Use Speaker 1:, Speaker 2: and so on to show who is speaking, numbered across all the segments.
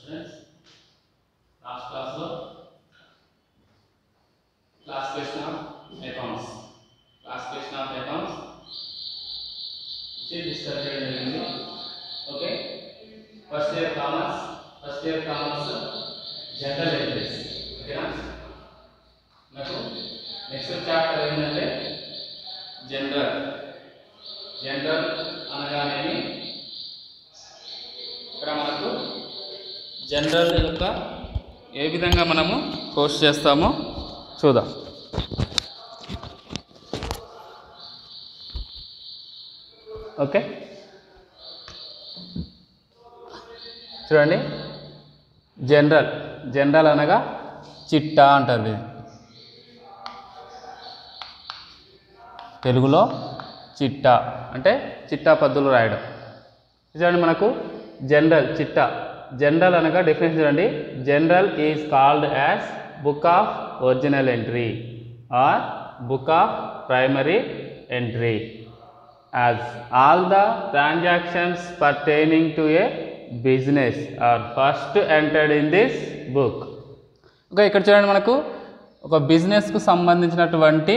Speaker 1: Students last క్లాస్లో classification of accounts classification of accounts discuss చేయడం జరిగింది okay first year commerce first year commerce journal entries ఓకేనా నాకు next chapter ఏంటంటే journal journal అనగానేమి ఇక్కడ మనకు జనరల్ యొక్క ఏ విధంగా మనము కోర్స్ చేస్తామో చూద్దాం ఓకే చూడండి జనరల్ జనరల్ అనగా చిట్టా అంటారు దీన్ని తెలుగులో చిట్టా అంటే చిట్టా పద్దులు రాయడం చూడండి మనకు జనరల్ చిట్టా జనరల్ అనగా డెఫినేషన్ చూడండి journal is called as book of original entry or book of primary entry as all the transactions pertaining to a business are first entered in this book okay ఇక్కడ చూడండి మనకు ఒక బిజినెస్కు సంబంధించినటువంటి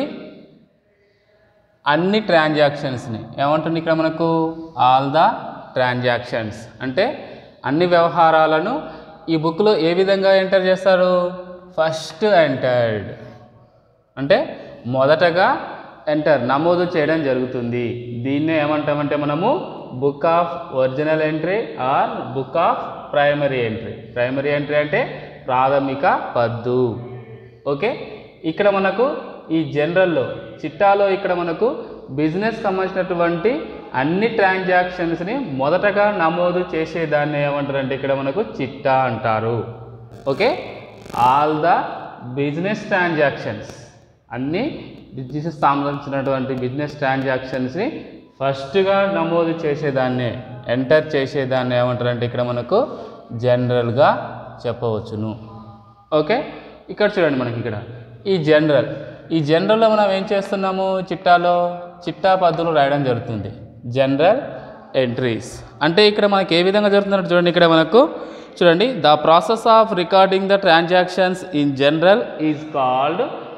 Speaker 1: అన్ని ట్రాన్సాక్షన్స్ని ఏమంటుంది ఇక్కడ మనకు ఆల్ ద ట్రాన్సాక్షన్స్ అంటే అన్ని వ్యవహారాలను ఈ బుక్లో ఏ విధంగా ఎంటర్ చేస్తారు ఫస్ట్ ఎంటర్డ్ అంటే మొదటగా ఎంటర్ నమోదు చేయడం జరుగుతుంది దీన్నే ఏమంటామంటే మనము book of original entry or book of primary entry primary entry అంటే ప్రాథమిక పద్దు ఓకే ఇక్కడ మనకు ఈ జనరల్లో చిట్టాలో ఇక్కడ మనకు బిజినెస్ సంబంధించినటువంటి అన్ని ట్రాన్సాక్షన్స్ని మొదటగా నమోదు చేసేదాన్ని ఏమంటారంటే ఇక్కడ మనకు చిట్టా అంటారు okay all the business transactions అన్ని బిజినెస్ సంబంధించినటువంటి బిజినెస్ ట్రాన్సాక్షన్స్ని ఫస్ట్గా నమోదు చేసేదాన్నే ఎంటర్ చేసేదాన్ని ఏమంటారంటే ఇక్కడ మనకు జనరల్గా చెప్పవచ్చును ఓకే ఇక్కడ చూడండి మనకి ఇక్కడ ఈ జనరల్ ఈ జనరల్లో మనం ఏం చేస్తున్నాము చిట్టాలో చిట్టా పద్ధతులు రాయడం జరుగుతుంది జనరల్ ఎంట్రీస్ అంటే ఇక్కడ మనకి ఏ విధంగా జరుగుతుందంటే చూడండి ఇక్కడ మనకు చూడండి the process of recording the transactions in journal is called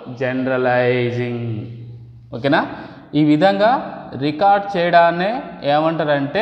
Speaker 1: journalising ఓకేనా ఈ విధంగా రికార్డ్ చేయడాన్నే ఏమంటారంటే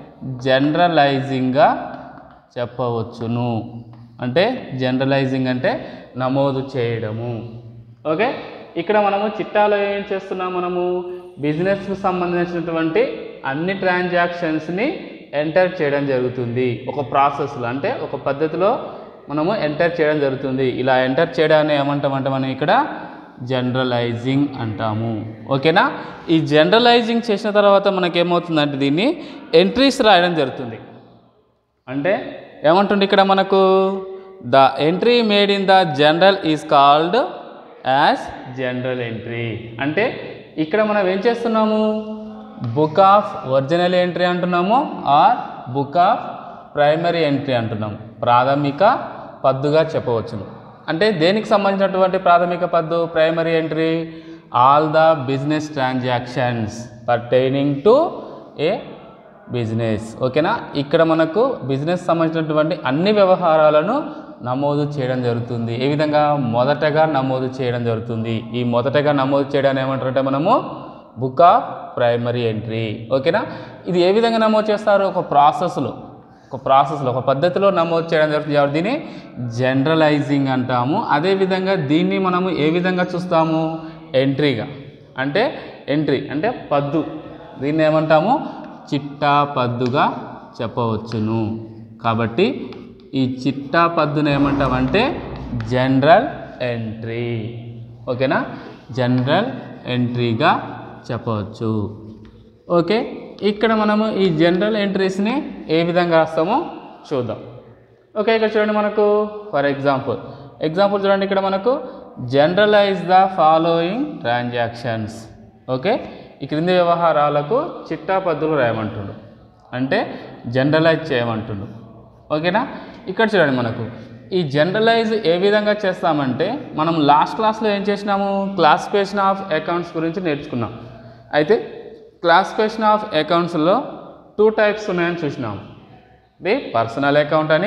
Speaker 1: జనరలైజింగ్గా చెప్పవచ్చును అంటే జనరలైజింగ్ అంటే నమోదు చేయడము ఓకే ఇక్కడ మనము చిట్టాలో ఏం చేస్తున్నాం మనము బిజినెస్కు సంబంధించినటువంటి అన్ని ట్రాన్సాక్షన్స్ని ఎంటర్ చేయడం జరుగుతుంది ఒక ప్రాసెస్లో అంటే ఒక పద్ధతిలో మనము ఎంటర్ చేయడం జరుగుతుంది ఇలా ఎంటర్ చేయడాన్ని ఏమంటామంటే మనం ఇక్కడ జనరలైజింగ్ అంటాము ఓకేనా ఈ జనరలైజింగ్ చేసిన తర్వాత మనకేమవుతుందంటే దీన్ని ఎంట్రీస్ రాయడం జరుగుతుంది అంటే ఏమంటుంది ఇక్కడ మనకు the entry made in the journal is called as journal entry అంటే ఇక్కడ మనం ఏం చేస్తున్నాము బుక్ ఆఫ్ ఒరిజినల్ ఎంట్రీ అంటున్నాము or book of primary entry అంటున్నాము ప్రాథమిక పద్దుగా చెప్పవచ్చును అంటే దేనికి సంబంధించినటువంటి ప్రాథమిక పద్దు primary entry all the business transactions pertaining to a business ఓకేనా ఇక్కడ మనకు బిజినెస్ సంబంధించినటువంటి అన్ని వ్యవహారాలను నమోదు చేయడం జరుగుతుంది ఏ విధంగా మొదటగా నమోదు చేయడం జరుగుతుంది ఈ మొదటగా నమోదు చేయడాన్ని ఏమంటారంటే మనము బుక్ ఆఫ్ ప్రైమరీ ఎంట్రీ ఓకేనా ఇది ఏ విధంగా నమోదు చేస్తారు ఒక ప్రాసెస్లో ఒక ప్రాసెస్లో ఒక పద్ధతిలో నమోదు చేయడం జరుగుతుంది కాబట్టి దీన్ని జనరలైజింగ్ అంటాము అదేవిధంగా దీన్ని మనము ఏ విధంగా చూస్తాము ఎంట్రీగా అంటే ఎంట్రీ అంటే పద్దు దీన్ని ఏమంటాము చిట్టా పద్దుగా చెప్పవచ్చును కాబట్టి ఈ చిట్టా పద్దును ఏమంటామంటే జనరల్ ఎంట్రీ ఓకేనా జనరల్ ఎంట్రీగా చెప్పవచ్చు ఓకే ఇక్కడ మనము ఈ జనరల్ ఎంట్రీస్ని ఏ విధంగా రాస్తామో చూద్దాం ఓకే ఇక్కడ చూడండి మనకు ఫర్ ఎగ్జాంపుల్ ఎగ్జాంపుల్ చూడండి ఇక్కడ మనకు journalise the following transactions okay ఈ క్రింది వ్యవహారాలకు చిట్టా పద్ధతులు రాయమంటుండు అంటే జనరలైజ్ చేయమంటుండు ఓకేనా ఇక్కడ చూడండి మనకు ఈ జనరలైజ్ ఏ విధంగా చేస్తామంటే మనం లాస్ట్ క్లాస్లో ఏం చేసినాము క్లాసిఫికేషన్ ఆఫ్ అకౌంట్స్ గురించి నేర్చుకున్నాం అయితే క్లాసిఫికేషన్ ఆఫ్ అకౌంట్స్లో టూ టైప్స్ ఉన్నాయని చూసినాము ఇది పర్సనల్ అకౌంట్ అని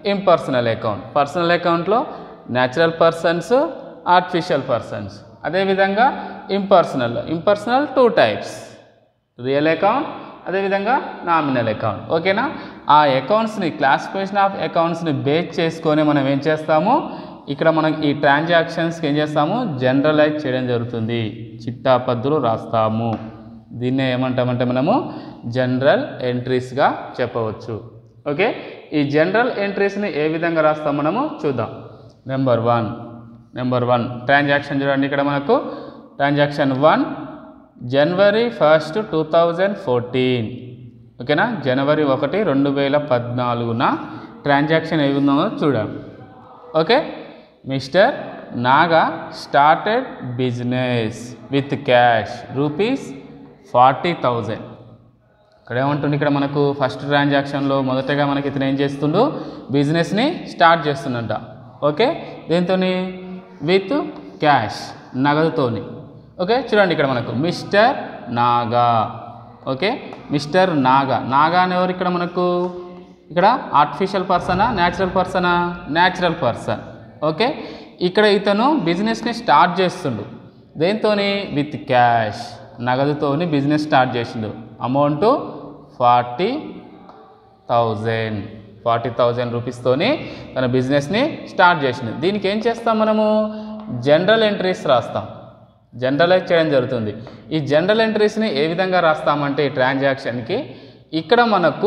Speaker 1: ఇంపర్సనల్ అకౌంట్ పర్సనల్ అకౌంట్లో న్యాచురల్ పర్సన్స్ ఆర్టిఫిషియల్ పర్సన్స్ అదేవిధంగా impersonal impersonal two types real account అదేవిధంగా నామినల్ అకౌంట్ ఓకేనా ఆ అకౌంట్స్ని క్లాసిఫికేషన్ ఆఫ్ అకౌంట్స్ని బేస్ చేసుకొని మనం ఏం చేస్తాము ఇక్కడ మనం ఈ ట్రాన్సాక్షన్స్కి ఏం చేస్తాము జనరలైజ్ చేయడం జరుగుతుంది చిట్టా పద్ధతులు రాస్తాము దీన్నే ఏమంటామంటే మనము జనరల్ ఎంట్రీస్గా చెప్పవచ్చు ఓకే ఈ జనరల్ ఎంట్రీస్ని ఏ విధంగా రాస్తాం మనము చూద్దాం number one number one transaction చూడండి ఇక్కడ మనకు transaction one January first two thousand fourteen ఓకేనా జనవరి ఒకటి రెండు వేల పద్నాలుగున ట్రాన్సాక్షన్ ఏ ఉందో చూడండి okay mister Naga started business with cash rupees forty thousand ఇక్కడ ఏమంటుంది ఇక్కడ మనకు ఫస్ట్ ట్రాన్సాక్షన్లో మొదటగా మనకి ఇతను ఏం చేస్తుండు బిజినెస్ని స్టార్ట్ చేస్తుండంట ఓకే దీంతో విత్ క్యాష్ నగదుతోని ఓకే చూడండి ఇక్కడ మనకు mister Naga okay mister Naga Naga అనేవారు ఇక్కడ మనకు ఇక్కడ ఆర్టిఫిషియల్ పర్సనా న్యాచురల్ పర్సనా న్యాచురల్ పర్సన్ ఓకే ఇక్కడ ఇతను బిజినెస్ని స్టార్ట్ చేస్తుండు దేంతోని విత్ క్యాష్ నగదుతోని బిజినెస్ స్టార్ట్ చేసిండు amount forty thousand forty thousand రూపీస్తోని తన బిజినెస్ని స్టార్ట్ చేసింది దీనికి ఏం చేస్తాం మనము జనరల్ ఎంట్రీస్ రాస్తాం జనరలైజ్ చేయడం జరుగుతుంది ఈ జనరల్ ఎంట్రీస్ని ఏ విధంగా రాస్తామంటే ఈ ట్రాన్సాక్షన్కి ఇక్కడ మనకు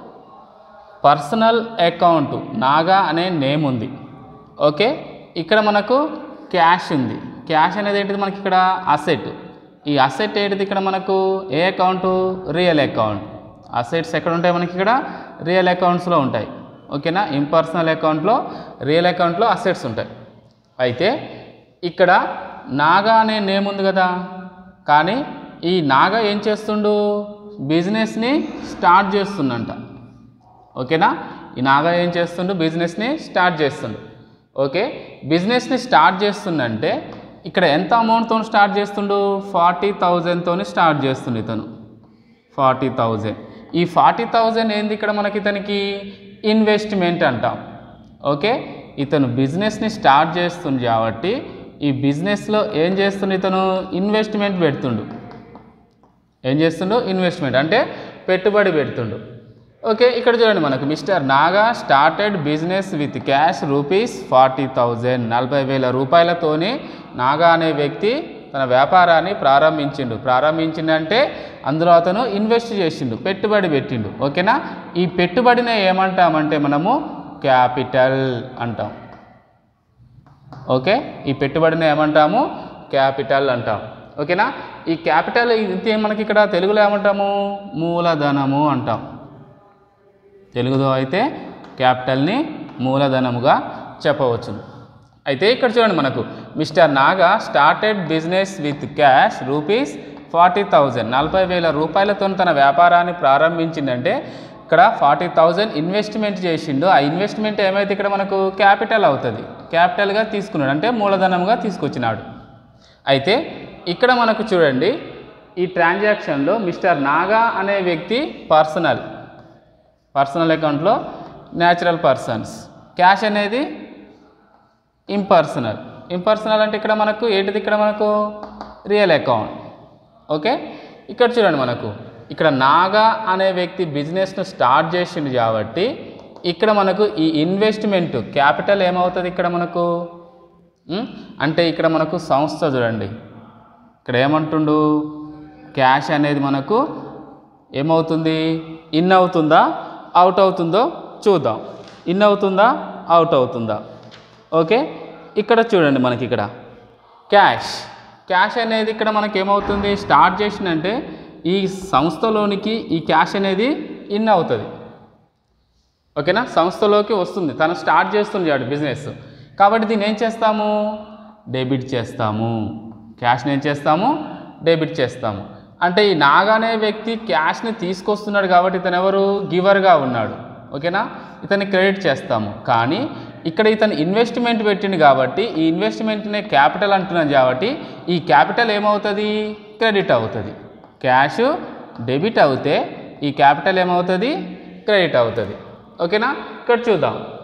Speaker 1: పర్సనల్ అకౌంట్ నాగా అనే నేమ్ ఉంది ఓకే ఇక్కడ మనకు క్యాష్ ఉంది క్యాష్ అనేది ఏంటిది మనకి ఇక్కడ అసెట్ ఈ అసెట్ ఏంటిది ఇక్కడ మనకు ఏ అకౌంట్ రియల్ అకౌంట్ అసెట్స్ ఎక్కడ ఉంటాయి మనకి ఇక్కడ రియల్ అకౌంట్స్లో ఉంటాయి ఓకేనా ఇంపర్సనల్ అకౌంట్లో రియల్ అకౌంట్లో అసెట్స్ ఉంటాయి అయితే ఇక్కడ నాగా అనే నేమ్ ఉంది కదా కానీ ఈ నాగా ఏం చేస్తుండు బిజినెస్ని స్టార్ట్ చేస్తుండంట ఓకేనా ఈ నాగా ఏం చేస్తుండు బిజినెస్ని స్టార్ట్ చేస్తుండు ఓకే బిజినెస్ని స్టార్ట్ చేస్తుండంటే ఇక్కడ ఎంత అమౌంట్తో స్టార్ట్ చేస్తుండు ఫార్టీ థౌజండ్తో స్టార్ట్ చేస్తుండు ఇతను ఫార్టీ థౌజండ్ ఈ ఫార్టీ థౌజండ్ ఏంది ఇక్కడ మనకి ఇతనికి ఇన్వెస్ట్మెంట్ అంటాం ఓకే ఇతను బిజినెస్ని స్టార్ట్ చేస్తుంది కాబట్టి ఈ బిజినెస్లో ఏం చేస్తుండు ఇతను ఇన్వెస్ట్మెంట్ పెడుతుండు ఏం చేస్తుండు ఇన్వెస్ట్మెంట్ అంటే పెట్టుబడి పెడుతుండు ఓకే ఇక్కడ చూడండి మనకు mister Naga started business with cash rupees forty thousand నలభై వేల రూపాయలతోని నాగా అనే వ్యక్తి తన వ్యాపారాన్ని ప్రారంభించిండు ప్రారంభించిండంటే అందులో అతను ఇన్వెస్ట్ చేసిండు పెట్టుబడి పెట్టిండు ఓకేనా ఈ పెట్టుబడిని ఏమంటామంటే మనము క్యాపిటల్ అంటాం ఓకే ఈ పెట్టుబడిని ఏమంటాము క్యాపిటల్ అంటాం ఓకేనా ఈ క్యాపిటల్ ఇది మనకి ఇక్కడ తెలుగులో ఏమంటాము మూలధనము అంటాం తెలుగులో అయితే క్యాపిటల్ని మూలధనముగా చెప్పవచ్చు అయితే ఇక్కడ చూడండి మనకు mister Naga started business with cash rupees forty thousand నలభై వేల రూపాయలతో తన వ్యాపారాన్ని ప్రారంభించిందంటే ఇక్కడ ఫార్టీ థౌజండ్ ఇన్వెస్ట్మెంట్ చేసిండు ఆ ఇన్వెస్ట్మెంట్ ఏమైతే ఇక్కడ మనకు క్యాపిటల్ అవుతుంది క్యాపిటల్గా తీసుకున్నాడు అంటే మూలధనంగా తీసుకొచ్చినాడు అయితే ఇక్కడ మనకు చూడండి ఈ ట్రాన్సాక్షన్లో మిస్టర్ నాగా అనే వ్యక్తి పర్సనల్ పర్సనల్ అకౌంట్లో న్యాచురల్ పర్సన్స్ క్యాష్ అనేది ఇంపర్సనల్ ఇంపర్సనల్ అంటే ఇక్కడ మనకు ఏంటిది ఇక్కడ మనకు రియల్ అకౌంట్ ఓకే ఇక్కడ చూడండి మనకు ఇక్కడ నాగా అనే వ్యక్తి బిజినెస్ను స్టార్ట్ చేసిండు కాబట్టి ఇక్కడ మనకు ఈ ఇన్వెస్ట్మెంట్ క్యాపిటల్ ఏమవుతుంది ఇక్కడ మనకు ఉం? అంటే ఇక్కడ మనకు సంస్థ చూడండి ఇక్కడ ఏమంటుండు క్యాష్ అనేది మనకు ఏమవుతుంది ఇన్ అవుతుందా అవుట్ అవుతుందో చూద్దాం ఇన్ అవుతుందా అవుట్ అవుతుందా ఓకే ఇక్కడ చూడండి మనకి ఇక్కడ క్యాష్ క్యాష్ అనేది ఇక్కడ మనకి ఏమవుతుంది స్టార్ట్ చేసిందంటే ఈ సంస్థలోనికి ఈ క్యాష్ అనేది ఇన్ అవుతుంది ఓకేనా సంస్థలోకి వస్తుంది తను స్టార్ట్ చేస్తుంది వాడు బిజినెస్ కాబట్టి దీన్ని ఏం చేస్తాము డెబిట్ చేస్తాము క్యాష్ని ఏం చేస్తాము డెబిట్ చేస్తాము అంటే ఈ నాగా అనే వ్యక్తి క్యాష్ని తీసుకొస్తున్నాడు కాబట్టి ఇతను ఎవరు గివర్గా ఉన్నాడు ఓకేనా ఇతన్ని క్రెడిట్ చేస్తాము కానీ ఇక్కడ ఇతను ఇన్వెస్ట్మెంట్ పెట్టిండు కాబట్టి ఈ ఇన్వెస్ట్మెంట్నే క్యాపిటల్ అంటున్నాం కాబట్టి ఈ క్యాపిటల్ ఏమవుతుంది క్రెడిట్ అవుతుంది క్యాష్ డెబిట్ అవుతే ఈ క్యాపిటల్ ఏమవుతుంది క్రెడిట్ అవుతుంది ఓకేనా ఇక్కడ చూద్దాం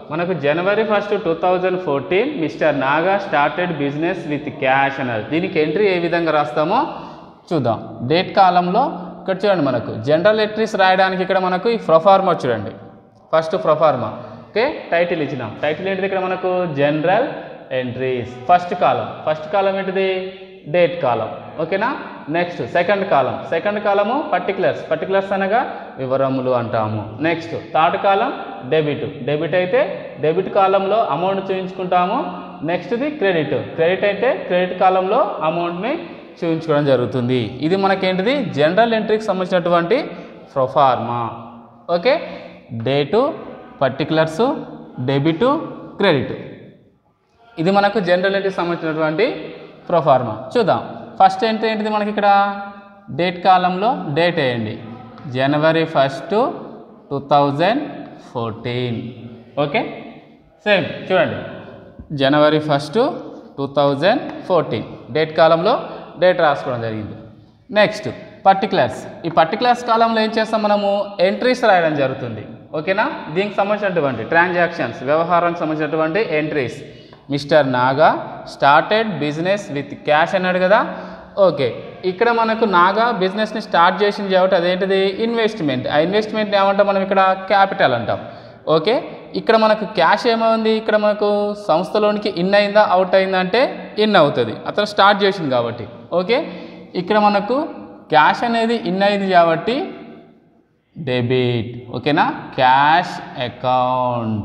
Speaker 1: మనకు January first two thousand fourteen mister Naga started business with cash అన్నారు దీనికి ఎంట్రీ ఏ విధంగా రాస్తామో చూద్దాం డేట్ కాలంలో ఇక్కడ చూడండి మనకు జనరల్ ఎంట్రీస్ రాయడానికి ఇక్కడ మనకు ఈ ప్రొఫార్మా చూడండి ఫస్ట్ ప్రొఫార్మా ఓకే టైటిల్ ఇచ్చినాం టైటిల్ ఏంటిది ఇక్కడ మనకు journal entries first column first column ఏంటిది డేట్ కాలం ఓకేనా next second column second column particulars particulars అనగా వివరములు అంటాము next third column debit debit అయితే డెబిట్ కాలంలో అమౌంట్ చూపించుకుంటాము నెక్స్ట్ది క్రెడిట్ క్రెడిట్ అయితే క్రెడిట్ కాలంలో అమౌంట్ని చూపించుకోవడం జరుగుతుంది ఇది మనకేంటిది జనరల్ ఎంట్రీకి సంబంధించినటువంటి proforma okay date particulars debit credit ఇది మనకు జనరల్ ఎంట్రీకి సంబంధించినటువంటి ప్రొఫార్మా చూద్దాం ఫస్ట్ ఎంట్రీ ఏంటిది మనకి ఇక్కడ డేట్ కాలంలో డేట్ వేయండి January first two thousand fourteen okay same చూడండి January first two thousand fourteen date కాలంలో డేట్ రాసుకోవడం జరిగింది నెక్స్ట్ పర్టికులర్స్ ఈ పర్టికులర్స్ కాలంలో ఏం చేస్తాం మనము ఎంట్రీస్ రాయడం జరుగుతుంది ఓకేనా దీనికి సంబంధించినటువంటి ట్రాన్సాక్షన్స్ వ్యవహారానికి సంబంధించినటువంటి entries mister Naga started business with cash అన్నాడు కదా ఓకే ఇక్కడ మనకు నాగా బిజినెస్ని స్టార్ట్ చేసింది కాబట్టి అదేంటిది ఇన్వెస్ట్మెంట్ ఆ ఇన్వెస్ట్మెంట్ ఏమంటాం మనం ఇక్కడ క్యాపిటల్ అంటాం ఓకే ఇక్కడ మనకు క్యాష్ ఏమైంది ఇక్కడ మనకు సంస్థలోనికి ఇన్ అయిందా అవుట్ అయిందా అంటే ఇన్ అవుతుంది అతను స్టార్ట్ చేసింది కాబట్టి ఓకే ఇక్కడ మనకు క్యాష్ అనేది ఇన్ అయింది కాబట్టి డెబిట్ ఓకేనా cash account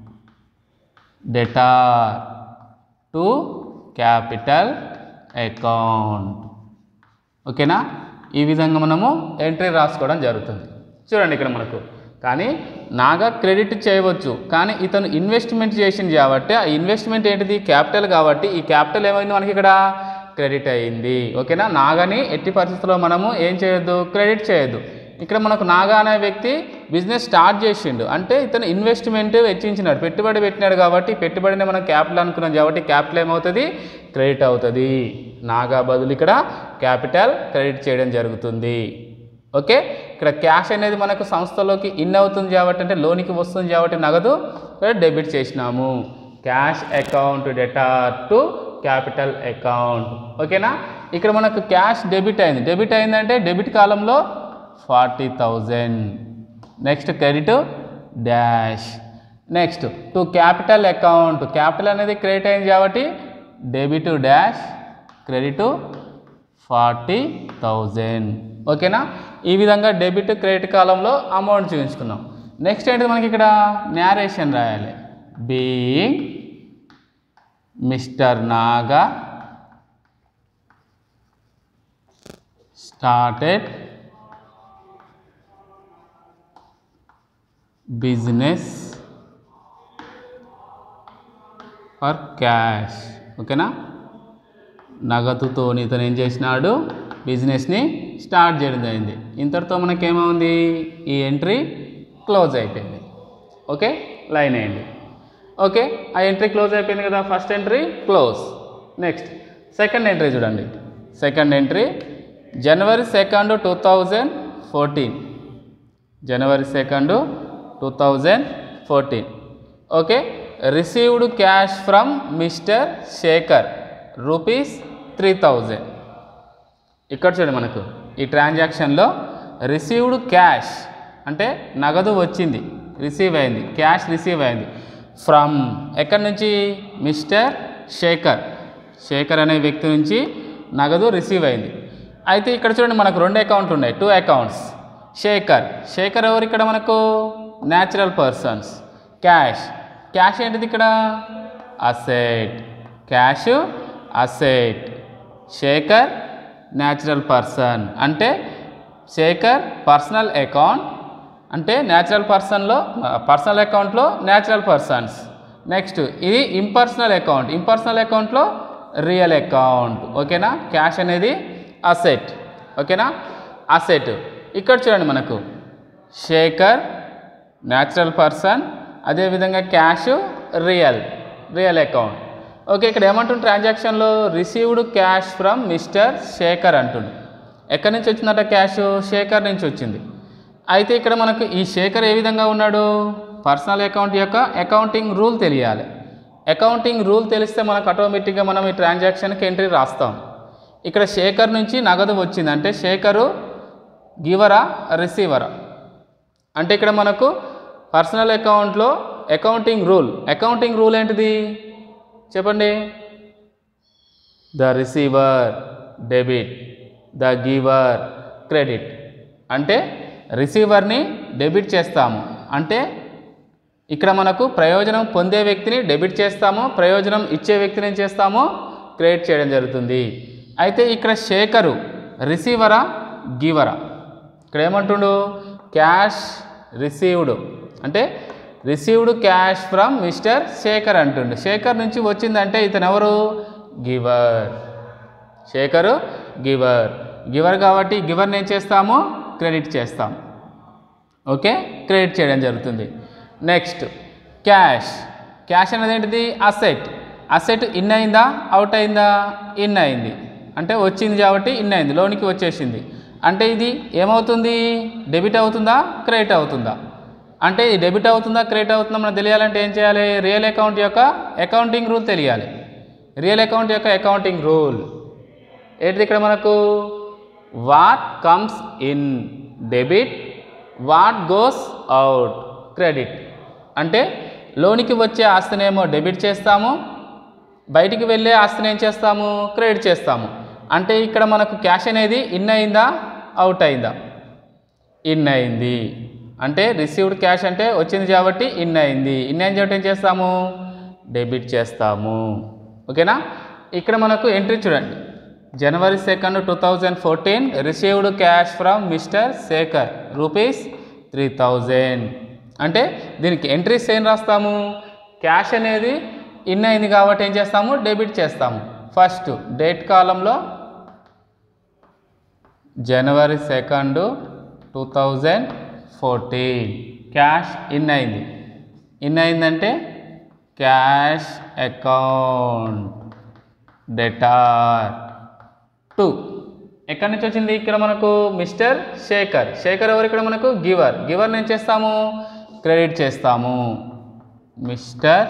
Speaker 1: debtor to capital account ఓకేనా ఈ విధంగా మనము ఎంట్రీ రాసుకోవడం జరుగుతుంది చూడండి ఇక్కడ మనకు కానీ నాగా క్రెడిట్ చేయవచ్చు కానీ ఇతను ఇన్వెస్ట్మెంట్ చేసింది కాబట్టి ఆ ఇన్వెస్ట్మెంట్ ఏంటిది క్యాపిటల్ కాబట్టి ఈ క్యాపిటల్ ఏమైంది మనకి ఇక్కడ క్రెడిట్ అయింది ఓకేనా నాగాని ఎట్టి పరిస్థితుల్లో మనము ఏం చేయొద్దు క్రెడిట్ చేయొద్దు ఇక్కడ మనకు నాగా అనే వ్యక్తి బిజినెస్ స్టార్ట్ చేసిండు అంటే ఇతను ఇన్వెస్ట్మెంట్ వెచ్చించినాడు పెట్టుబడి పెట్టినాడు కాబట్టి పెట్టుబడిని మనం క్యాపిటల్ అనుకున్నాం కాబట్టి క్యాపిటల్ ఏమవుతుంది క్రెడిట్ అవుతుంది నాగా బదులు ఇక్కడ క్యాపిటల్ క్రెడిట్ చేయడం జరుగుతుంది ఓకే ఇక్కడ క్యాష్ అనేది మనకు సంస్థలోకి ఇన్ అవుతుంది కాబట్టి అంటే లోనికి వస్తుంది కాబట్టి నగదు డెబిట్ చేసినాము cash account debtor to capital account ఓకేనా ఇక్కడ మనకు క్యాష్ డెబిట్ అయింది డెబిట్ అయిందంటే డెబిట్ కాలంలో forty thousand next credit dash next to capital account capital అనేది క్రెడిట్ అయింది కాబట్టి debit dash credit forty thousand ఓకేనా ఈ విధంగా డెబిట్ క్రెడిట్ కాలంలో అమౌంట్ చూపించుకున్నాం నెక్స్ట్ ఏంటి మనకి ఇక్కడ నేరేషన్ రాయాలి being mister Naga started business for cash ఓకేనా నగదుతో ఇతను ఏం చేసినాడు బిజినెస్ని స్టార్ట్ చేయడం జరిగింది ఇంతటితో మనకేమవుంది ఈ ఎంట్రీ క్లోజ్ అయిపోయింది ఓకే లైన్ అయ్యింది ఓకే ఆ ఎంట్రీ క్లోజ్ అయిపోయింది కదా first entry close next second entry చూడండి second entry January second two thousand fourteen January second two thousand fourteen okay received cash from mister Shekhar rupees three thousand ఇక్కడ చూడండి మనకు ఈ ట్రాన్సాక్షన్లో రిసీవ్డ్ క్యాష్ అంటే నగదు వచ్చింది రిసీవ్ అయింది క్యాష్ రిసీవ్ అయింది ఫ్రమ్ ఎక్కడి నుంచి మిస్టర్ శేఖర్ శేఖర్ అనే వ్యక్తి నుంచి నగదు రిసీవ్ అయింది అయితే ఇక్కడ చూడండి మనకు రెండు అకౌంట్లు ఉన్నాయి టూ అకౌంట్స్ శేఖర్ శేఖర్ ఎవరు ఇక్కడ మనకు న్యాచురల్ పర్సన్స్ క్యాష్ క్యాష్ ఏంటిది ఇక్కడ asset cash asset Shekhar natural person అంటే శేఖర్ పర్సనల్ అకౌంట్ అంటే న్యాచురల్ పర్సన్లో పర్సనల్ అకౌంట్లో న్యాచురల్ పర్సన్స్ నెక్స్ట్ ఇది ఇంపర్సనల్ అకౌంట్ ఇంపర్సనల్ అకౌంట్లో రియల్ అకౌంట్ ఓకేనా క్యాష్ అనేది అసెట్ ఓకేనా అసెట్ ఇక్కడ చూడండి మనకు శేఖర్ న్యాచురల్ పర్సన్ అదేవిధంగా cash real real account okay ఇక్కడ ఏమంటుంది ట్రాన్సాక్షన్లో received cash from mister Shekhar అంటుండు ఎక్కడి నుంచి వచ్చిందట క్యాష్ శేఖర్ నుంచి వచ్చింది అయితే ఇక్కడ మనకు ఈ శేఖర్ ఏ విధంగా ఉన్నాడు పర్సనల్ అకౌంట్ యొక్క అకౌంటింగ్ రూల్ తెలియాలి అకౌంటింగ్ రూల్ తెలిస్తే మనకు ఆటోమేటిక్గా మనం ఈ ట్రాన్సాక్షన్కి ఎంట్రీ రాస్తాం ఇక్కడ శేఖర్ నుంచి నగదు వచ్చింది అంటే శేఖరు గివరా రిసీవరా అంటే ఇక్కడ మనకు పర్సనల్ అకౌంట్లో అకౌంటింగ్ రూల్ అకౌంటింగ్ రూల్ ఏంటిది చెప్పండి the receiver debit the giver credit అంటే రిసీవర్ని డెబిట్ చేస్తాము అంటే ఇక్కడ మనకు ప్రయోజనం పొందే వ్యక్తిని డెబిట్ చేస్తాము ప్రయోజనం ఇచ్చే వ్యక్తిని ఏం చేస్తాము క్రియేట్ చేయడం జరుగుతుంది అయితే ఇక్కడ శేఖరు రిసీవరా గివరా ఇక్కడ ఏమంటుండు క్యాష్ రిసీవ్డ్ అంటే received cash from mister Shekhar అంటుండు శేఖర్ నుంచి వచ్చిందంటే ఇతను ఎవరు గివర్ శేఖరు గివర్ గివర్ కాబట్టి గివర్ని ఏం చేస్తాము క్రెడిట్ చేస్తాం ఓకే క్రెడిట్ చేయడం జరుగుతుంది నెక్స్ట్ క్యాష్ క్యాష్ అనేది ఏంటిది అసెట్ అసెట్ ఇన్ అయిందా అవుట్ అయిందా ఇన్ అయింది అంటే వచ్చింది కాబట్టి ఇన్ అయింది లోనికి వచ్చేసింది అంటే ఇది ఏమవుతుంది డెబిట్ అవుతుందా క్రెడిట్ అవుతుందా అంటే ఇది డెబిట్ అవుతుందా క్రెడిట్ అవుతుందా మనకు తెలియాలంటే ఏం చేయాలి రియల్ అకౌంట్ యొక్క అకౌంటింగ్ రూల్ తెలియాలి రియల్ అకౌంట్ యొక్క అకౌంటింగ్ రూల్ ఏంటిది ఇక్కడ మనకు what comes in debit what goes out credit అంటే లోనికి వచ్చే ఆస్తినేమో డెబిట్ చేస్తాము బయటికి వెళ్ళే ఆస్తిని ఏం చేస్తాము క్రెడిట్ చేస్తాము అంటే ఇక్కడ మనకు క్యాష్ అనేది ఇన్ అయిందా అవుట్ అయిందా ఇన్ అయింది అంటే రిసీవ్డ్ క్యాష్ అంటే వచ్చింది కాబట్టి ఇన్ అయింది ఇన్ అయిన కాబట్టి ఏం చేస్తాము డెబిట్ చేస్తాము ఓకేనా ఇక్కడ మనకు ఎంట్రీ చూడండి January second two thousand fourteen received cash from mister Shekhar rupees three thousand అంటే దీనికి ఎంట్రీస్ ఏం రాస్తాము క్యాష్ అనేది ఇన్ అయింది కాబట్టి ఏం చేస్తాము డెబిట్ చేస్తాము ఫస్ట్ డేట్ కాలంలో January second two thousand fourteen cash in అయింది ఇన్ అయిందంటే క్యాష్ అకౌంట్ డెటార్ టూ ఎక్కడి నుంచి వచ్చింది ఇక్కడ మనకు మిస్టర్ శేఖర్ శేఖర్ ఎవరు ఇక్కడ మనకు గివర్ గివర్ నేను చేస్తాము క్రెడిట్ చేస్తాము మిస్టర్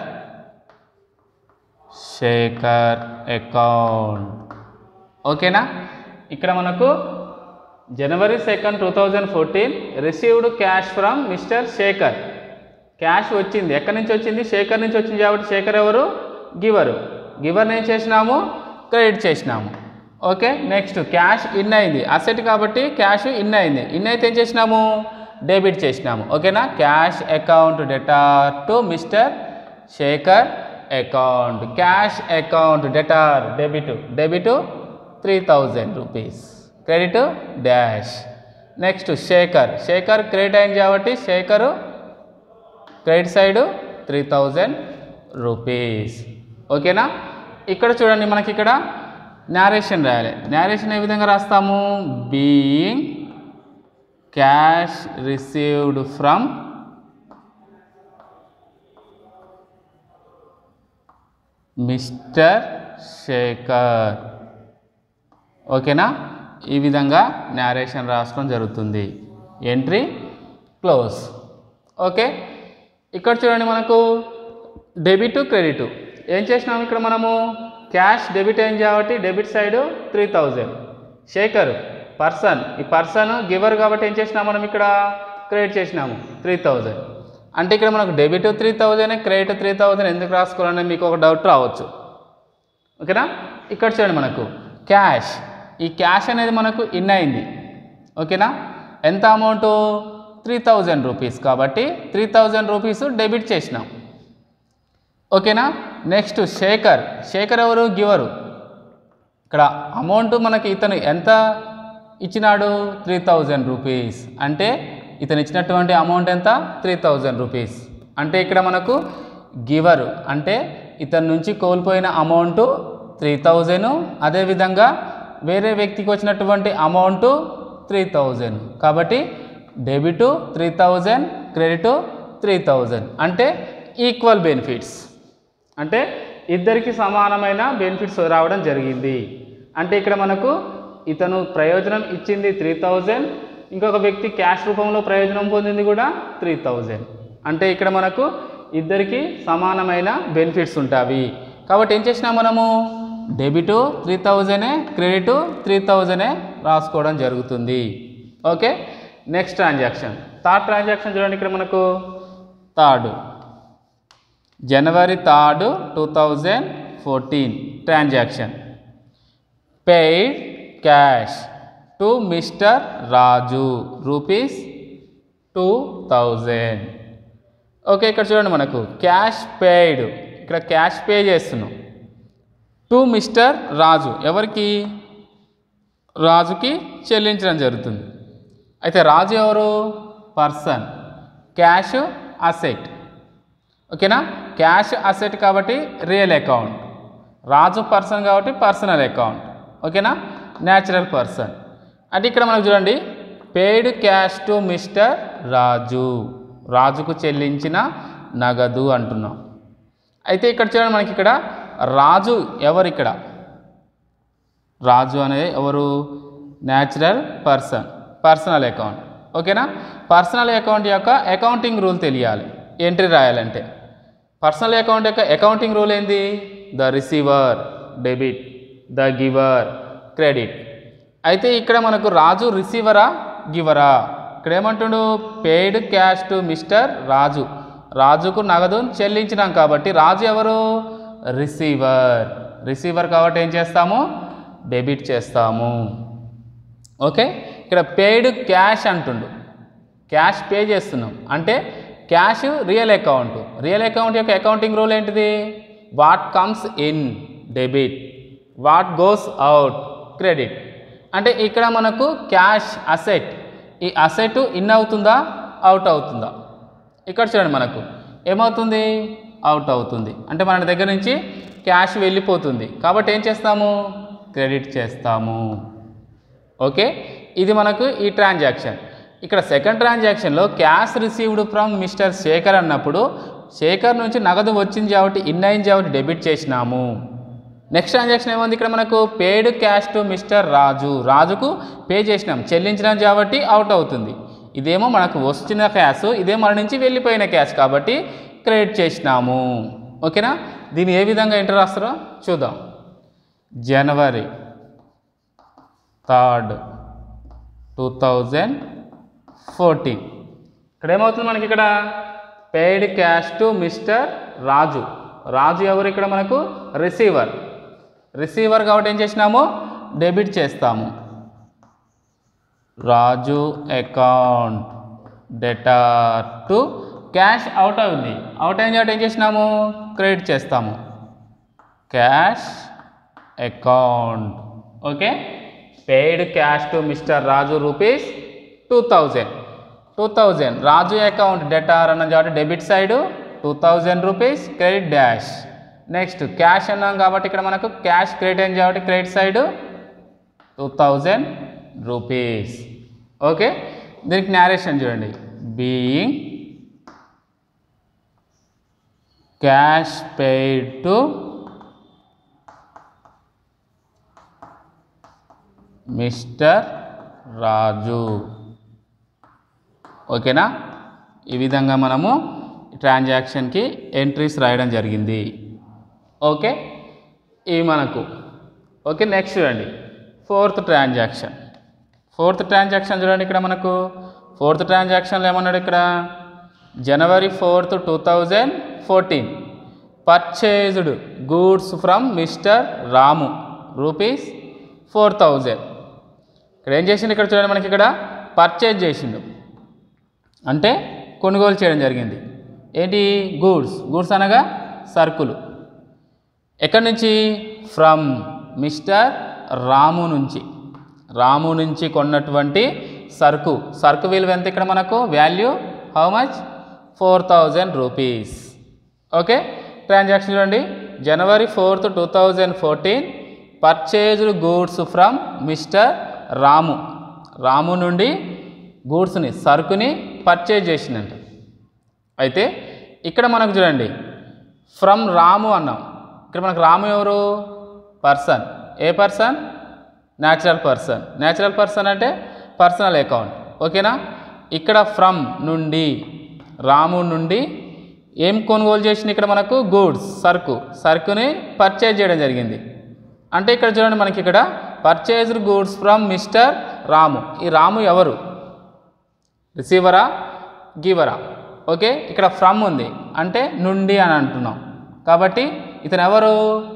Speaker 1: శేఖర్ అకౌంట్ ఓకేనా ఇక్కడ మనకు January second two thousand fourteen received cash from mister Shekhar cash వచ్చింది ఎక్కడి నుంచి వచ్చింది శేఖర్ నుంచి వచ్చింది కాబట్టి శేఖర్ ఎవరు గివరు గివర్ ఏం చేసినాము క్రెడిట్ చేసినాము ఓకే నెక్స్ట్ క్యాష్ ఇన్ అయింది అసెట్ కాబట్టి క్యాష్ ఇన్ అయింది ఇన్ అయితే ఏం చేసినాము డెబిట్ చేసినాము ఓకేనా cash account debtor to mister Shekhar account cash account debtor debit debit three thousand rupees credit dash next Shekhar Shekhar credit అయింది కాబట్టి Shekhar credit side three thousand rupees ఓకేనా ఇక్కడ చూడండి మనకి ఇక్కడ నేరేషన్ రాయాలి నేరేషన్ ఏ విధంగా రాస్తాము being cash received from mister Shekhar ఓకేనా ఈ విధంగా నేరేషన్ రాసుకోవడం జరుగుతుంది ఎంట్రీ క్లోజ్ ఓకే ఇక్కడ చూడండి మనకు డెబిట్ క్రెడిట్ ఏం చేసినాం ఇక్కడ మనము క్యాష్ డెబిట్ అయింది కాబట్టి debit side three thousand Shekhar person ఈ పర్సన్ గివర్ కాబట్టి ఏం చేసినాం మనం ఇక్కడ క్రెడిట్ చేసినాము త్రీ థౌజండ్ అంటే ఇక్కడ మనకు debit three thousand credit three thousand ఎందుకు రాసుకోవాలని మీకు ఒక డౌట్ రావచ్చు ఓకేనా ఇక్కడ చూడండి మనకు క్యాష్ ఈ క్యాష్ అనేది మనకు ఇన్ అయింది ఓకేనా ఎంత అమౌంట్ త్రీ థౌజండ్ రూపీస్ కాబట్టి త్రీ థౌజండ్ రూపీస్ డెబిట్ చేసినాం ఓకేనా నెక్స్ట్ శేఖర్ శేఖర్ ఎవరు గివరు ఇక్కడ అమౌంట్ మనకి ఇతను ఎంత ఇచ్చినాడు త్రీ థౌజండ్ రూపీస్ అంటే ఇతను ఇచ్చినటువంటి అమౌంట్ ఎంత త్రీ థౌజండ్ రూపీస్ అంటే ఇక్కడ మనకు గివరు అంటే ఇతని నుంచి కోల్పోయిన అమౌంట్ త్రీ థౌజండ్ అదేవిధంగా వేరే వ్యక్తికి వచ్చినటువంటి అమౌంట్ త్రీ థౌజండ్ కాబట్టి debit three thousand credit three thousand అంటే ఈక్వల్ బెనిఫిట్స్ అంటే ఇద్దరికి సమానమైన బెనిఫిట్స్ రావడం జరిగింది అంటే ఇక్కడ మనకు ఇతను ప్రయోజనం ఇచ్చింది త్రీ థౌజండ్ ఇంకొక వ్యక్తి క్యాష్ రూపంలో ప్రయోజనం పొందింది కూడా త్రీ థౌజండ్ అంటే ఇక్కడ మనకు ఇద్దరికి సమానమైన బెనిఫిట్స్ ఉంటాయి కాబట్టి ఏం చేసినాం మనము డెబిట్ త్రీ థౌజండే క్రెడిట్ త్రీ థౌజండే రాసుకోవడం జరుగుతుంది okay next transaction third transaction చూడండి ఇక్కడ మనకు third January third two thousand fourteen transaction paid cash to mister Raju rupees two thousand okay ఇక్కడ చూడండి మనకు క్యాష్ పేడ్ ఇక్కడ క్యాష్ పే చేస్తున్నాం టు మిస్టర్ రాజు ఎవరికి రాజుకి చెల్లించడం జరుగుతుంది అయితే రాజు ఎవరు పర్సన్ క్యాష్ అసెట్ ఓకేనా క్యాష్ అసెట్ కాబట్టి రియల్ అకౌంట్ రాజు పర్సన్ కాబట్టి పర్సనల్ అకౌంట్ ఓకేనా న్యాచురల్ పర్సన్ అంటే ఇక్కడ మనకు చూడండి paid cash to mister Raju రాజుకు చెల్లించిన నగదు అంటున్నాం అయితే ఇక్కడ చూడండి మనకి ఇక్కడ రాజు ఎవరు ఇక్కడ రాజు అనేది ఎవరు న్యాచురల్ పర్సన్ పర్సనల్ అకౌంట్ ఓకేనా పర్సనల్ అకౌంట్ యొక్క అకౌంటింగ్ రూల్ తెలియాలి ఎంట్రీ రాయాలంటే పర్సనల్ అకౌంట్ యొక్క అకౌంటింగ్ రూల్ ఏంది the receiver debit the giver credit అయితే ఇక్కడ మనకు రాజు రిసీవరా గివరా ఇక్కడ ఏమంటుండు paid cash to mister Raju రాజుకు నగదు చెల్లించినాం కాబట్టి రాజు ఎవరు రిసీవర్ రిసీవర్ కాబట్టి ఏం చేస్తాము డెబిట్ చేస్తాము ఓకే ఇక్కడ పెయిడ్ క్యాష్ అంటుండు క్యాష్ పే చేస్తున్నాం అంటే cash real account real account యొక్క అకౌంటింగ్ రూల్ ఏంటిది what comes in debit what goes out credit అంటే ఇక్కడ మనకు క్యాష్ అసెట్ ఈ అసెట్ ఇన్ అవుతుందా అవుట్ అవుతుందా ఇక్కడ చూడండి మనకు ఏమవుతుంది అవుట్ అవుతుంది అంటే మన దగ్గర నుంచి క్యాష్ వెళ్ళిపోతుంది కాబట్టి ఏం చేస్తాము క్రెడిట్ చేస్తాము ఓకే ఇది మనకు ఈ ట్రాన్సాక్షన్ ఇక్కడ సెకండ్ ట్రాన్సాక్షన్లో cash received from mister Shekhar అన్నప్పుడు శేఖర్ నుంచి నగదు వచ్చింది కాబట్టి ఇన్ అయింది కాబట్టి డెబిట్ చేసినాము నెక్స్ట్ ట్రాన్సాక్షన్ ఏముంది ఇక్కడ మనకు paid cash to mister Raju రాజుకు పే చేసినాం చెల్లించినాం కాబట్టి అవుట్ అవుతుంది ఇదేమో మనకు వచ్చిన క్యాష్ ఇదే మన నుంచి వెళ్ళిపోయిన క్యాష్ కాబట్టి క్రెడిట్ చేసినాము ఓకేనా దీన్ని ఏ విధంగా ఎంటర్ రాస్తారో చూద్దాం January third two thousand fourteen ఇక్కడ ఏమవుతుంది మనకి ఇక్కడ paid cash to mister Raju Raju ఎవరు ఇక్కడ మనకు రిసీవర్ రిసీవర్ కాబట్టి ఏం చేసినాము డెబిట్ చేస్తాము Raju account debtor to cash out అయింది అవుట్ అయిన కాబట్టి ఏం చేసినాము క్రెడిట్ చేస్తాము cash account okay paid cash to mister Raju rupees two thousand two thousand Raju account debtor అన్నది కాబట్టి debit side two thousand rupees credit dash next cash అన్నాం కాబట్టి ఇక్కడ మనకు క్యాష్ క్రెడిట్ అయింది కాబట్టి credit side two thousand rupees okay దీనికి narration చూడండి being cash paid to mister Raju ఓకేనా ఈ విధంగా మనము ట్రాన్సాక్షన్కి ఎంట్రీస్ రాయడం జరిగింది ఓకే ఇవి మనకు ఓకే నెక్స్ట్ చూడండి ఫోర్త్ ట్రాన్సాక్షన్ ఫోర్త్ ట్రాన్సాక్షన్ చూడండి ఇక్కడ మనకు ఫోర్త్ ట్రాన్సాక్షన్లో ఏమన్నాడు ఇక్కడ January fourth two thousand fourteen purchased goods from mister Ramu rupees four thousand ఇక్కడ ఏం చేసిండు ఇక్కడ చూడండి మనకి ఇక్కడ పర్చేజ్ చేసిండు అంటే కొనుగోలు చేయడం జరిగింది ఏంటి గూడ్స్ గూడ్స్ అనగా సరుకులు ఎక్కడి నుంచి ఫ్రమ్ మిస్టర్ రాము నుంచి రాము నుంచి కొన్నటువంటి సరుకు సరుకు విలువ ఎంత ఇక్కడ మనకు value how much four thousand rupees okay transaction చూడండి January fourth two thousand fourteen purchased goods from mister Ramu Ramu నుండి గూడ్స్ని సరుకుని పర్చేజ్ చేసిందంట అయితే ఇక్కడ మనకు చూడండి ఫ్రమ్ రాము అన్నాం ఇక్కడ మనకు రాము ఎవరు పర్సన్ ఏ person natural person natural person అంటే పర్సనల్ అకౌంట్ ఓకేనా ఇక్కడ ఫ్రమ్ నుండి రాము నుండి ఏం కొనుగోలు చేసింది ఇక్కడ మనకు గూడ్స్ సరుకు సరుకుని పర్చేజ్ చేయడం జరిగింది అంటే ఇక్కడ చూడండి మనకి ఇక్కడ purchased goods from mister Ramu ఈ రాము ఎవరు రిసీవరా గివరా ఓకే ఇక్కడ ఫ్రమ్ ఉంది అంటే నుండి అని అంటున్నాం కాబట్టి ఇతను ఎవరు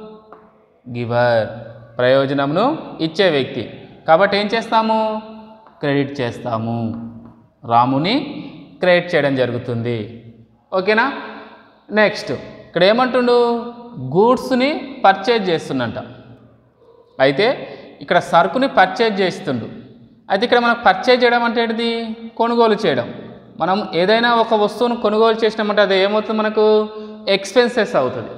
Speaker 1: గివర్ ప్రయోజనమును ఇచ్చే వ్యక్తి కాబట్టి ఏం చేస్తాము క్రెడిట్ చేస్తాము రాముని క్రెడిట్ చేయడం జరుగుతుంది ఓకేనా నెక్స్ట్ ఇక్కడ ఏమంటుండు గూడ్స్ని పర్చేజ్ చేస్తున్నంట అయితే ఇక్కడ సరుకుని పర్చేజ్ చేస్తుండు అయితే ఇక్కడ మనకు పర్చేజ్ చేయడం అంటే ఏంటిది కొనుగోలు చేయడం మనం ఏదైనా ఒక వస్తువును కొనుగోలు చేసినామంటే అది ఏమవుతుంది మనకు ఎక్స్పెన్సెస్ అవుతుంది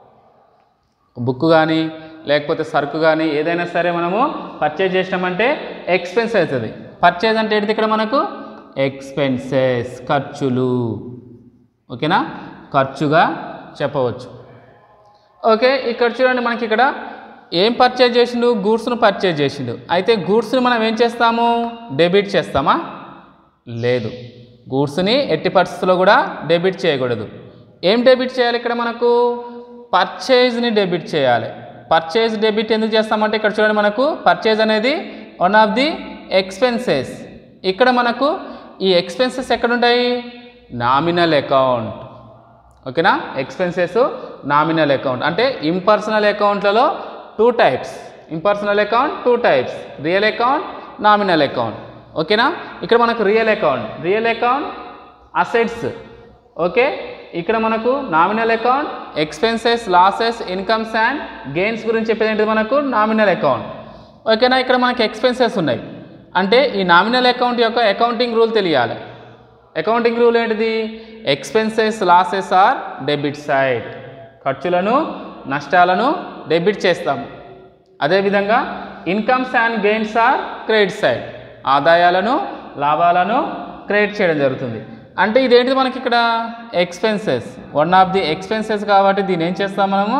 Speaker 1: బుక్ కానీ లేకపోతే సరుకు కానీ ఏదైనా సరే మనము పర్చేజ్ చేసినామంటే ఎక్స్పెన్స్ అవుతుంది పర్చేజ్ అంటే ఏంటిది ఇక్కడ మనకు ఎక్స్పెన్సెస్ ఖర్చులు ఓకేనా ఖర్చుగా చెప్పవచ్చు ఓకే ఇక్కడ చూడండి మనకి ఇక్కడ ఏం పర్చేజ్ చేసిండు గూడ్స్ను పర్చేజ్ చేసిండు అయితే గూడ్స్ని మనం ఏం చేస్తాము డెబిట్ చేస్తామా లేదు గూడ్స్ని ఎట్టి పరిస్థితుల్లో కూడా డెబిట్ చేయకూడదు ఏం డెబిట్ చేయాలి ఇక్కడ మనకు పర్చేజ్ని డెబిట్ చేయాలి పర్చేజ్ డెబిట్ ఎందుకు చేస్తామంటే ఇక్కడ చూడండి మనకు పర్చేజ్ అనేది వన్ ఆఫ్ ది ఎక్స్పెన్సెస్ ఇక్కడ మనకు ఈ ఎక్స్పెన్సెస్ ఎక్కడుంటాయి నామినల్ అకౌంట్ ఓకేనా ఎక్స్పెన్సెస్ నామినల్ అకౌంట్ అంటే ఇంపర్సనల్ అకౌంట్లలో two types impersonal account two types real account nominal account ఓకేనా ఇక్కడ మనకు real account real account assets okay ఇక్కడ మనకు nominal account expenses losses incomes and gains గురించి చెప్పేది ఏంటి మనకు నామినల్ అకౌంట్ ఓకేనా ఇక్కడ మనకి ఎక్స్పెన్సెస్ ఉన్నాయి అంటే ఈ నామినల్ అకౌంట్ యొక్క అకౌంటింగ్ రూల్ తెలియాలి అకౌంటింగ్ రూల్ ఏంటిది expenses losses are debit side ఖర్చులను నష్టాలను డెబిట్ చేస్తాము అదేవిధంగా incomes and gains are credit side ఆదాయాలను లాభాలను క్రెడిట్ చేయడం జరుగుతుంది అంటే ఇదేంటిది మనకి ఇక్కడ expenses one of the expenses కాబట్టి దీన్ని ఏం చేస్తాం మనము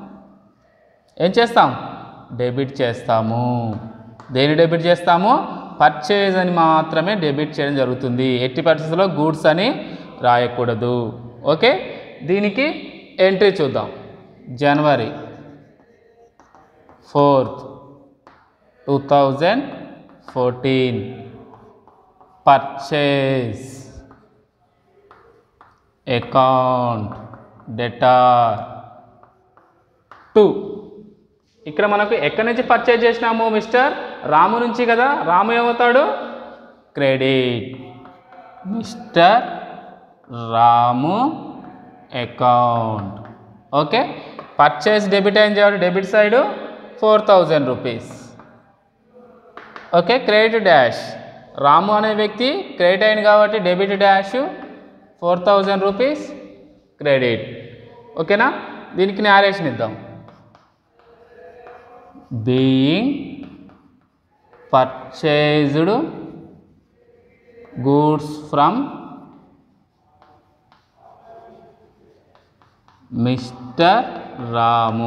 Speaker 1: ఏం చేస్తాం డెబిట్ చేస్తాము దేని డెబిట్ చేస్తాము పర్చేజ్ అని మాత్రమే డెబిట్ చేయడం జరుగుతుంది ఎట్టి పరిస్థితుల్లో గూడ్స్ అని రాయకూడదు ఓకే దీనికి ఎంట్రీ చూద్దాం January fourth two thousand fourteen purchase account debtor to ఇక్కడ మనకు ఎక్కడి నుంచి పర్చేజ్ చేసినాము మిస్టర్ రాము నుంచి కదా రాము ఏమవుతాడు credit mister Ramu account okay purchase debit అయిన చేయాలి debit side four thousand rupees okay credit dash Ramu అనే వ్యక్తి క్రెడిట్ అయింది కాబట్టి debit dash four thousand rupees credit ఓకేనా దీనికి నేరేషన్ ఇద్దాం being purchased goods from mister Ramu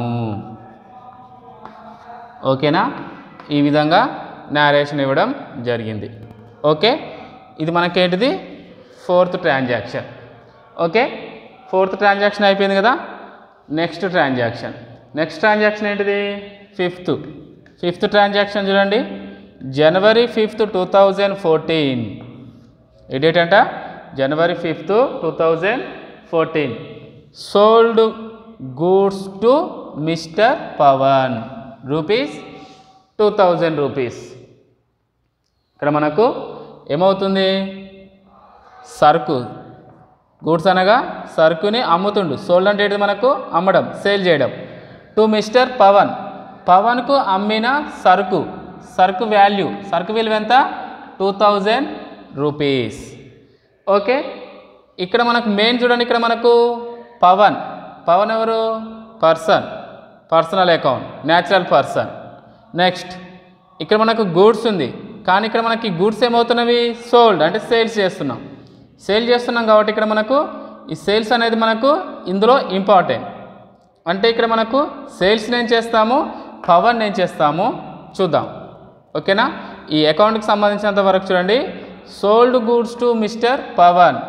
Speaker 1: ఓకేనా ఈ విధంగా నేరేషన్ ఇవ్వడం జరిగింది ఓకే ఇది మనకేంటిది fourth transaction okay fourth transaction అయిపోయింది కదా నెక్స్ట్ ట్రాన్సాక్షన్ నెక్స్ట్ ట్రాన్సాక్షన్ ఏంటిది ఫిఫ్త్ ఫిఫ్త్ ట్రాన్సాక్షన్ చూడండి January fifth two thousand fourteen ఏ డేట్ అంట January fifth two thousand fourteen sold goods to mister Pawan rupees two thousand rupees ఇక్కడ మనకు ఏమవుతుంది సరుకు గూడ్స్ అనగా సరుకుని అమ్ముతుండు సోల్డ్ అంటే ఏంటిది మనకు అమ్మడం సేల్ చేయడం టు మిస్టర్ పవన్ పవన్కు అమ్మిన సరుకు సరుకు వాల్యూ సరుకు విలువ ఎంత టూ థౌజండ్ రూపీస్ ఓకే ఇక్కడ మనకు మెయిన్ చూడండి ఇక్కడ మనకు పవన్ పవన్ ఎవరు person personal account natural person next ఇక్కడ మనకు గూడ్స్ ఉంది కానీ ఇక్కడ మనకి గూడ్స్ ఏమవుతున్నవి సోల్డ్ అంటే సేల్స్ చేస్తున్నాం సేల్ చేస్తున్నాం కాబట్టి ఇక్కడ మనకు ఈ సేల్స్ అనేది మనకు ఇందులో ఇంపార్టెంట్ అంటే ఇక్కడ మనకు సేల్స్ ఏం చేస్తాము పవర్ ఏం చేస్తాము చూద్దాం ఓకేనా ఈ అకౌంట్కి సంబంధించినంత వరకు చూడండి sold goods to mister Pawan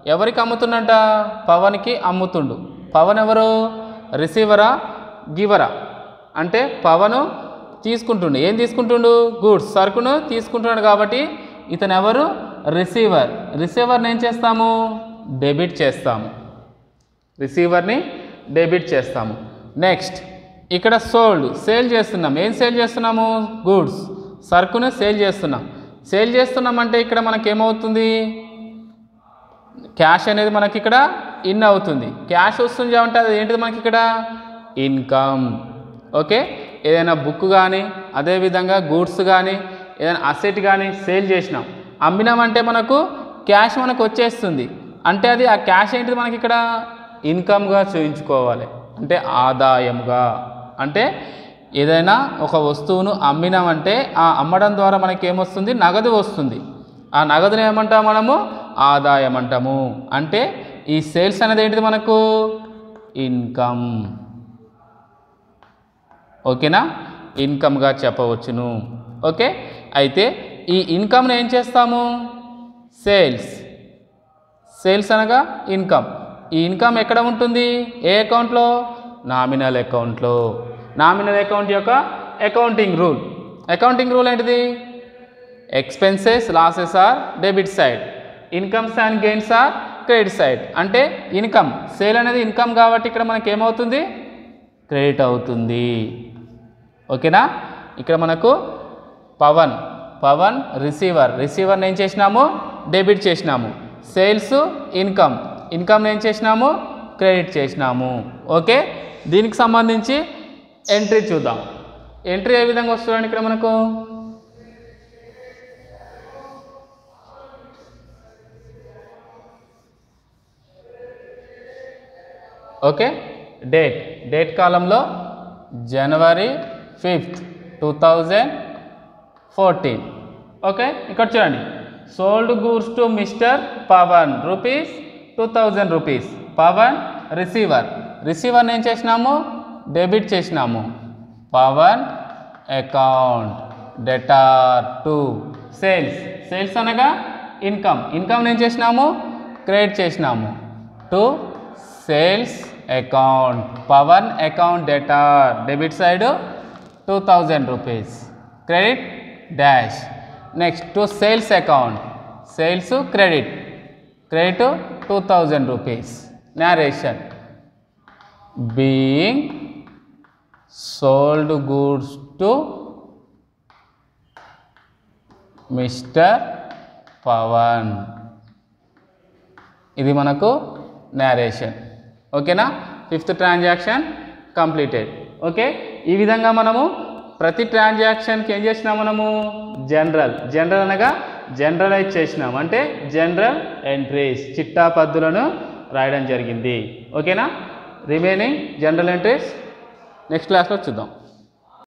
Speaker 1: ఎవరికి అమ్ముతుండంట పవన్కి అమ్ముతుండు పవన్ ఎవరు రిసీవరా గివరా అంటే పవను తీసుకుంటుండు ఏం తీసుకుంటుండు గూడ్స్ సరుకును తీసుకుంటున్నాడు కాబట్టి ఇతను ఎవరు రిసీవర్ రిసీవర్ని ఏం చేస్తాము డెబిట్ చేస్తాము రిసీవర్ని డెబిట్ చేస్తాము నెక్స్ట్ ఇక్కడ సోల్డ్ సేల్ చేస్తున్నాం ఏం సేల్ చేస్తున్నాము గూడ్స్ సరుకును సేల్ చేస్తున్నాం సేల్ చేస్తున్నాం అంటే ఇక్కడ మనకి ఏమవుతుంది క్యాష్ అనేది మనకి ఇక్కడ ఇన్ అవుతుంది క్యాష్ వస్తుంది అంటే అది ఏంటిది మనకి ఇక్కడ ఇన్కమ్ ఓకే ఏదైనా బుక్ కానీ అదేవిధంగా గూడ్స్ కానీ ఏదైనా అసెట్ కానీ సేల్ చేసినాం అమ్మినామంటే మనకు క్యాష్ మనకు వచ్చేస్తుంది అంటే అది ఆ క్యాష్ ఏంటిది మనకి ఇక్కడ ఇన్కమ్గా చూపించుకోవాలి అంటే ఆదాయంగా అంటే ఏదైనా ఒక వస్తువును అమ్మినామంటే ఆ అమ్మడం ద్వారా మనకి ఏమొస్తుంది నగదు వస్తుంది ఆ నగదుని ఏమంటాం మనము ఆదాయం అంటాము అంటే ఈ సేల్స్ అనేది ఏంటిది మనకు ఇన్కమ్ ఓకేనా ఇన్కమ్గా చెప్పవచ్చును ఓకే అయితే ఈ ఇన్కమ్ని ఏం చేస్తాము సేల్స్ సేల్స్ అనగా ఇన్కమ్ ఈ ఇన్కమ్ ఎక్కడ ఉంటుంది ఏ అకౌంట్లో నామినల్ అకౌంట్లో నామినల్ అకౌంట్ యొక్క అకౌంటింగ్ రూల్ అకౌంటింగ్ రూల్ ఏంటిది expenses losses are debit side incomes and gains are credit side అంటే ఇన్కమ్ సేల్ అనేది ఇన్కమ్ కాబట్టి ఇక్కడ మనకి ఏమవుతుంది క్రెడిట్ అవుతుంది ఓకేనా ఇక్కడ మనకు పవన్ పవన్ రిసీవర్ రిసీవర్ని ఏం చేసినాము డెబిట్ చేసినాము సేల్స్ ఇన్కమ్ ఇన్కమ్ని ఏం చేసినాము క్రెడిట్ చేసినాము ఓకే దీనికి సంబంధించి ఎంట్రీ చూద్దాం ఎంట్రీ ఏ విధంగా వస్తుందండి ఇక్కడ మనకు ఓకే డేట్ డేట్ కాలంలో January fifth two thousand fourteen okay ఇక్కడ చూడండి sold goods to mister Pawan rupees two thousand rupees Pawan receiver రిసీవర్ని ఏం చేసినాము డెబిట్ చేసినాము Pawan account debtor to sales sales అనగా ఇన్కమ్ ఇన్కమ్ ఏం చేసినాము క్రెడిట్ చేసినాము to sales account Pawan account debtor debit side two thousand rupees credit dash next to sales account sales credit credit two thousand rupees narration being sold goods to mister Pawan ఇది మనకు narration ఓకేనా fifth transaction completed okay ఈ విధంగా మనము ప్రతి ట్రాన్సాక్షన్కి ఏం చేసినాం మనము జనరల్ జనరల్ అనగా జనరలైజ్ చేసినాం అంటే జనరల్ ఎంట్రీస్ చిట్టా పద్దులను రాయడం జరిగింది ఓకేనా రిమైనింగ్ జనరల్ ఎంట్రీస్ నెక్స్ట్ క్లాస్లో చూద్దాం